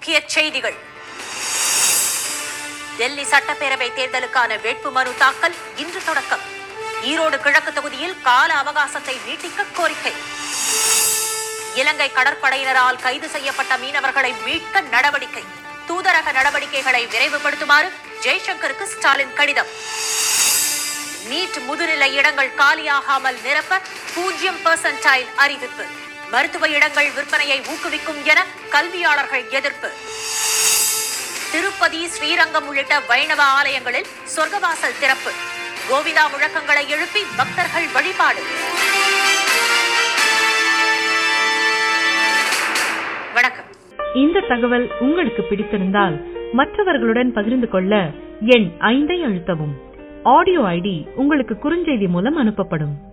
முக்கிய செய்திகள் டெல்லி சட்டப்பேரவை தேர்தலுக்கான வேட்புமனு தாக்கல் இன்று தொடக்கம் ஈரோடு கிழக்கு தொகுதியில் கால அவகாசத்தை நீட்டிக்க கோரிக்கை இலங்கை கடற்படையினரால் கைது செய்யப்பட்ட மீனவர்களை மீட்க நடவடிக்கை தூதரக நடவடிக்கைகளை விரைவுபடுத்துமாறு ஜெய்சங்கருக்கு ஸ்டாலின் கடிதம் நீட் முதுநிலை இடங்கள் காலியாகாமல் நிரப்ப பூஜ்ஜியம் பெர்சன்டைல் அறிவிப்பு மருத்துவ இடங்கள் விற்பனையை ஊக்குவிக்கும் என கல்வியாளர்கள் எதிர்ப்பு திருப்பதி ஸ்ரீரங்கம் உள்ளிட்ட வைணவ ஆலயங்களில் சொர்க்கவாசல் திறப்பு கோவிந்தா முழக்கங்களை எழுப்பி பக்தர்கள் வழிபாடு வணக்கம் இந்த தகவல் உங்களுக்கு பிடித்திருந்தால் மற்றவர்களுடன் பகிர்ந்து கொள்ள எண் ஐந்தை அழுத்தவும் ஆடியோ ஐடி உங்களுக்கு குறுஞ்செய்தி மூலம் அனுப்பப்படும்